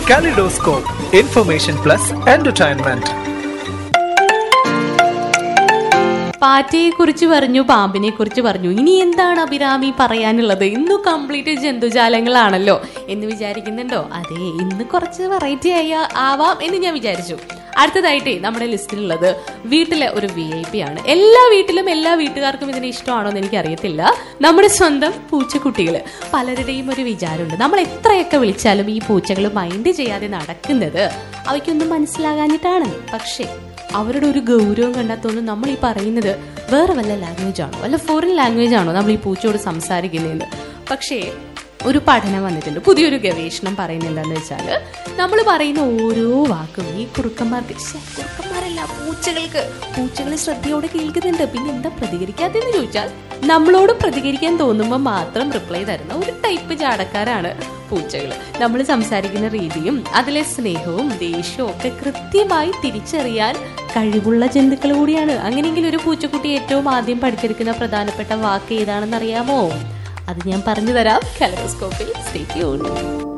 Kaleidoscope, information plus entertainment. പാറ്റയെ കുറിച്ച് പറഞ്ഞു പാമ്പിനെ കുറിച്ച് പറഞ്ഞു ഇനി എന്താണ് അഭിരാമി പറയാനുള്ളത് ഇന്ന് കംപ്ലീറ്റ് ജന്തുജാലങ്ങളാണല്ലോ എന്ന് വിചാരിക്കുന്നുണ്ടോ അതെ ഇന്ന് കുറച്ച് വെറൈറ്റി ആയ ആവാം എന്ന് ഞാൻ വിചാരിച്ചു അടുത്തതായിട്ടേ നമ്മുടെ ലിസ്റ്റിലുള്ളത് വീട്ടിലെ ഒരു വി ഐ പി ആണ് എല്ലാ വീട്ടിലും എല്ലാ വീട്ടുകാർക്കും ഇതിനെ ഇഷ്ടമാണോ എന്ന് എനിക്ക് അറിയത്തില്ല നമ്മുടെ സ്വന്തം പൂച്ചക്കുട്ടികള് പലരുടെയും ഒരു വിചാരമുണ്ട് നമ്മൾ എത്രയൊക്കെ വിളിച്ചാലും ഈ പൂച്ചകൾ മൈൻഡ് ചെയ്യാതെ നടക്കുന്നത് അവയ്ക്കൊന്നും മനസ്സിലാകാഞ്ഞിട്ടാണ് പക്ഷേ അവരുടെ ഒരു ഗൗരവം കണ്ടാൽ തോന്നും നമ്മൾ ഈ പറയുന്നത് വേറെ വല്ല ലാംഗ്വേജ് ആണോ വല്ല ഫോറിൻ ലാംഗ്വേജ് ആണോ നമ്മൾ ഈ പൂച്ചയോട് സംസാരിക്കുന്നതെന്ന് പക്ഷേ ഒരു പഠനം വന്നിട്ടുണ്ട് പുതിയൊരു ഗവേഷണം പറയുന്നത് എന്താണെന്ന് വെച്ചാൽ നമ്മൾ പറയുന്ന ഓരോ വാക്കും ഈ കുറുക്കന്മാർക്ക് ശ്ശെ, കുറുക്കന്മാരല്ല പൂച്ചകൾക്ക് പൂച്ചകൾ ശ്രദ്ധയോടെ കേൾക്കുന്നുണ്ട് പിന്നെ എന്താ പ്രതികരിക്കാത്തെന്ന് ചോദിച്ചാൽ നമ്മളോട് പ്രതികരിക്കാൻ തോന്നുമ്പോൾ മാത്രം റിപ്ലൈ തരുന്ന ഒരു ടൈപ്പ് ചാടക്കാരാണ് പൂച്ചകൾ നമ്മൾ സംസാരിക്കുന്ന രീതിയും അതിലെ സ്നേഹവും ദേഷ്യവും ഒക്കെ കൃത്യമായി തിരിച്ചറിയാൻ കഴിവുള്ള ജന്തുക്കൾ കൂടിയാണ് അങ്ങനെയെങ്കിൽ ഒരു പൂച്ചക്കുട്ടി ഏറ്റവും ആദ്യം പഠിച്ചെടുക്കുന്ന പ്രധാനപ്പെട്ട വാക്ക് ഏതാണെന്ന് അറിയാമോ അത് ഞാൻ പറഞ്ഞു തരാം കലറോസ്കോപ്പിൽ സ്റ്റേ ട്യൂൺ